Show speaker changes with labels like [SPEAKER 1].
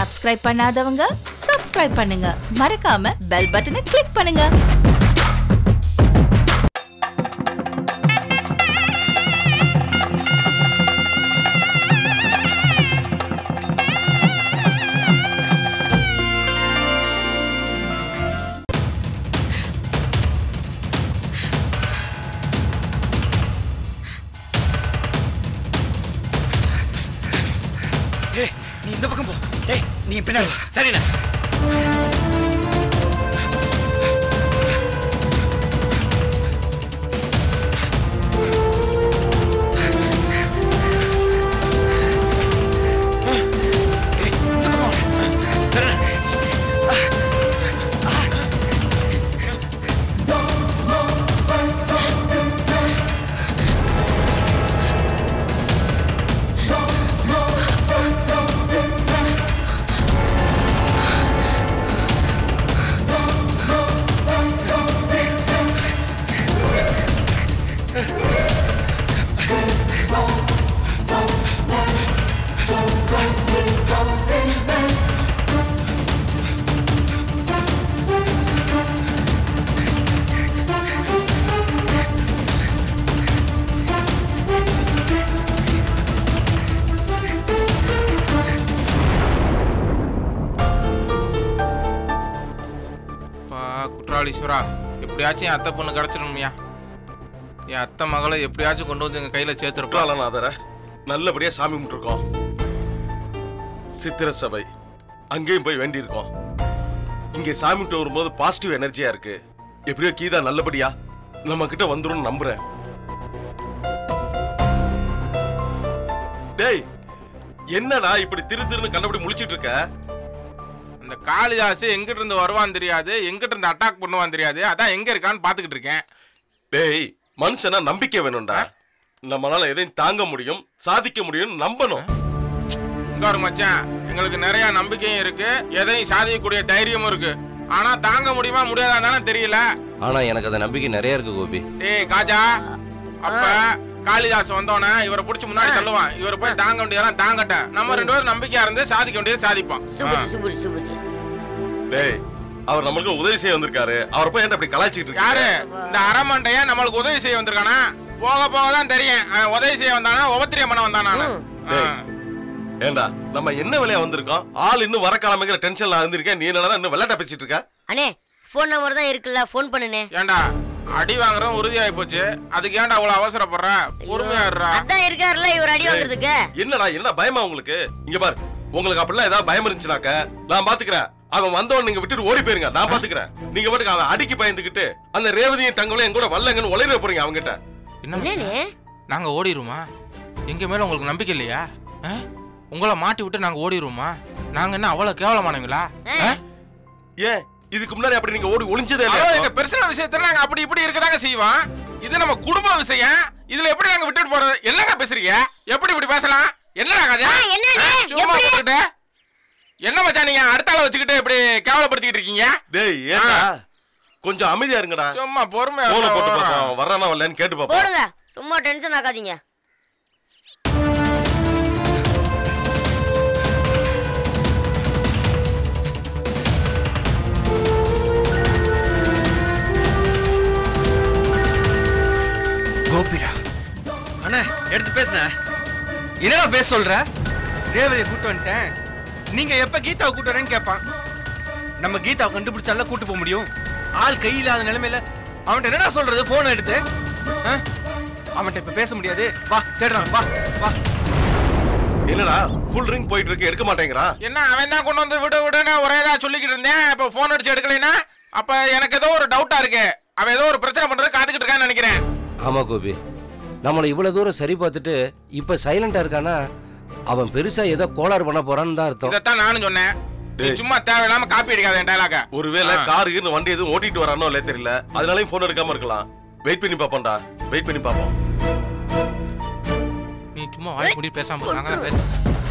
[SPEAKER 1] Subscribe பண்ணாதவங்க subscribe பண்ணுங்க மறக்காம பெல் பட்டனை கிளிக் பண்ணுங்க
[SPEAKER 2] ஏய் நீ இந்த பக்கம் போ டேய் நீ பின்னாடி வா. சரிண்ணா ஏய், இந்த பக்கம் வா. சரிண்ணா.
[SPEAKER 3] பா குற்றாலீஸ்வரா எப்படியாச்சும் என் அத்தை பொண்ணு கிடச்சிடணும்யா என் அத்தை மகளை எப்படியாச்சும் கொண்டு வந்து எங்கள் கையில் சேர்த்துருப்பா
[SPEAKER 4] குற்றாலநாதர நல்லபடியா சாமி கும்பிட்டுருக்கோம் சித்திர சபை அங்கேயும் போய் வேண்டியிருக்கோம் இங்க சாமி கும்பிட்டு வரும்போது பாசிட்டிவ் எனர்ஜியா இருக்கு எப்படியோ கீதா நல்லபடியா நம்ம கிட்ட வந்துரும் நம்புறேன் டேய் என்னடா இப்படி திரு திருன்னு கண்டபடி முழிச்சிட்டு இருக்க
[SPEAKER 3] அந்த காளிதாஸ் எங்கிட்ட இருந்து வருவான்னு தெரியாது எங்கிட்ட இருந்து அட்டாக் பண்ணுவான்னு தெரியாது அதான் எங்க இருக்கான்னு பார்த்துக்கிட்டு இருக்கேன்
[SPEAKER 4] டேய் மனுஷனா நம்பிக்கை வேணும்டா நம்மளால எதையும் தாங்க முடியும் சாதிக்க முடியும் நம்பணும்
[SPEAKER 3] இங்க ஒரு மச்சான் எங்களுக்கு நிறைய நம்பிக்கையும் இருக்கு எதையும் சாதிக்கக்கூடிய தைரியமும் இருக்கு ஆனா தாங்க முடியுமா முடியாதான்னு தெரியல
[SPEAKER 5] ஆனா எனக்கு அந்த நம்பிக்கை நிறைய இருக்கு கோபி
[SPEAKER 3] ஏய் காஜா அப்ப காளிதாஸ் வந்தோன்னே இவரை பிடிச்சி முன்னாடி தள்ளுவான் இவரை போய் தாங்க வேண்டியதெல்லாம் தாங்கட்டேன் நம்ம ரெண்டு பேரும் நம்பிக்கையா இருந்து சாதிக்க வேண்டியது சாதிப்போம்
[SPEAKER 6] சூப்பர் சூப்பர் சூப்பர்
[SPEAKER 4] டேய் அவர் நம்மளுக்கு உதவி செய்ய வந்திருக்காரு அவரை போய் ஏன்டா அப்படி கலாய்ச்சிட்டு
[SPEAKER 3] யாரு
[SPEAKER 4] இருக்காரு
[SPEAKER 3] இந்த அரமண்டைய நம்மளுக்கு உதவி செய்ய வந்திருக்கானா போக போக தான் தெரியும் அவன் உதவி செய்ய வந்தானா உபத்திரியம் பண்ண வந்தானா
[SPEAKER 4] டேய். ஏண்டா நம்ம என்ன வேலையா வந்திருக்கோம் ஆள் இன்னும் வர கிளம்பிக்கிற டென்ஷன்ல இருந்திருக்கேன் நீ என்னடா இன்னும் விளையாட்ட பேசிட்டு இருக்க
[SPEAKER 6] அண்ணே ஃபோன் நம்பர் தான் இருக்குல்ல ஃபோன் பண்ணுனே
[SPEAKER 3] ஏண்டா அடி வாங்குறோம் உறுதியாகி போச்சு அதுக்கு ஏன்டா அவ்வளவு அவசரப்படுற பொறுமையா இருடா
[SPEAKER 6] அதான் இருக்காருல்ல இவர் அடி வாங்குறதுக்கு
[SPEAKER 4] என்னடா என்ன பயமா உங்களுக்கு இங்க பாரு உங்களுக்கு அப்படிலாம் ஏதாவது பயம் இருந்துச்சுனாக்க நான் பாத்துக்கிறேன் அவன் வந்தவன் நீங்க விட்டுட்டு ஓடி போயிருங்க நான் பாத்துக்கிறேன் நீங்க பாட்டுக்கு அவன் அடிக்கு பயந்துகிட்டு அந்த ரேவதியும் தங்களும் என் கூட வல்லங்கன்னு உளறிட போறீங்க அவங்கிட்ட
[SPEAKER 3] என்ன மச்சான்?
[SPEAKER 6] என்னண்ணே
[SPEAKER 3] நாங்க ஓடிடுவோமா எங்க மேல உங்களுக்கு நம்பிக்கை இல்லையா ஆ? உங்களை மாட்டி விட்டு நாங்க ஓடிடுவோமா நாங்க என்ன அவ்வளவு கேவலமானவங்களா ஆ?
[SPEAKER 4] ஏன் இதுக்கு முன்னாடி அப்படி நீங்க ஓடி ஒளிஞ்சதே
[SPEAKER 3] அதாவது
[SPEAKER 4] இல்லையா
[SPEAKER 3] எங்க பெர்சனல் விஷயத்துல நாங்க அப்படி இப்படி இருக்கதாங்க செய்வோம் இது நம்ம குடும்ப விஷயம் இதுல எப்படி நாங்க விட்டுட்டு போறது என்னங்க பேசுறீங்க எப்படி இப்படி பேசலாம் என்னடா கதை
[SPEAKER 6] ஆ, என்னண்ணே?
[SPEAKER 3] சும்மா
[SPEAKER 6] எப்படி?
[SPEAKER 3] போட்டுக்கிட்டு என்ன மச்சான் நீங்க அடுத்த ஆளை வச்சுக்கிட்டு இப்படி கேவலப்படுத்திக்கிட்டு இருக்கீங்க
[SPEAKER 4] டேய் ஏன்டா கொஞ்சம் அமைதியா இருங்கடா
[SPEAKER 3] சும்மா பொறுமையா
[SPEAKER 4] போன போட்டு
[SPEAKER 3] இருடா.
[SPEAKER 4] பாப்போம் வர்றானா வரலன்னு கேட்டு பாப்போம்
[SPEAKER 6] போடுங்க சும்மா டென்ஷன் ஆக்காதீங்க
[SPEAKER 2] கோபிடா அண்ணா எடுத்து பேசுன என்னடா பேச சொல்ற
[SPEAKER 7] ரேவதியை கூட்டு வந்துட்டேன் நீங்க எப்ப கீதாவை கூட்டு வரேன்னு கேட்பான் நம்ம கீதாவை கண்டுபிடிச்சால கூட்டு போக முடியும் ஆள் கை இல்லாத நிலைமையில அவன்கிட்ட என்னடா சொல்றது போன் எடுத்து ஆ? அவன்கிட்ட இப்ப பேச முடியாது வா தேடுறான் வா வா
[SPEAKER 4] என்னடா ஃபுல் ரிங் போயிட்டு இருக்கு எடுக்க மாட்டேங்கிறான்
[SPEAKER 3] என்ன அவன் தான் கொண்டு வந்து விடு விடுன்னு ஒரே இதா சொல்லிக்கிட்டு இருந்தேன் இப்ப போன் அடிச்சு எடுக்கலைன்னா அப்ப எனக்கு ஏதோ ஒரு டவுட்டா இருக்கு அவன் ஏதோ ஒரு பிரச்சனை பண்றது காத்துக்கிட்டு இருக்கான்னு நினைக்கிறேன்
[SPEAKER 5] ஆமா கோபி நம்மளை இவ்வளவு தூரம் சரி பார்த்துட்டு இப்ப சைலண்டா இருக்கானா அவன் பெருசா ஏதோ கோளாறு பண்ண போறான்னு தான் அர்த்தம்
[SPEAKER 3] இதைத்தான் நானும் சொன்னேன் நீ
[SPEAKER 4] டேய்.
[SPEAKER 3] சும்மா தேவையில்லாம காப்பி அடிக்காத என் டைலாக
[SPEAKER 4] ஒருவேளை கார் இருந்து வண்டி எதுவும் ஓட்டிட்டு வரானோ இல்ல தெரியல அதனாலயும் போன் எடுக்காம இருக்கலாம் வெயிட் பண்ணி பாப்போம்டா வெயிட் பண்ணி பாப்போம்
[SPEAKER 3] நீ சும்மா வாய் மூடி பேசாம இரு. நாங்க தான் பேசுறோம்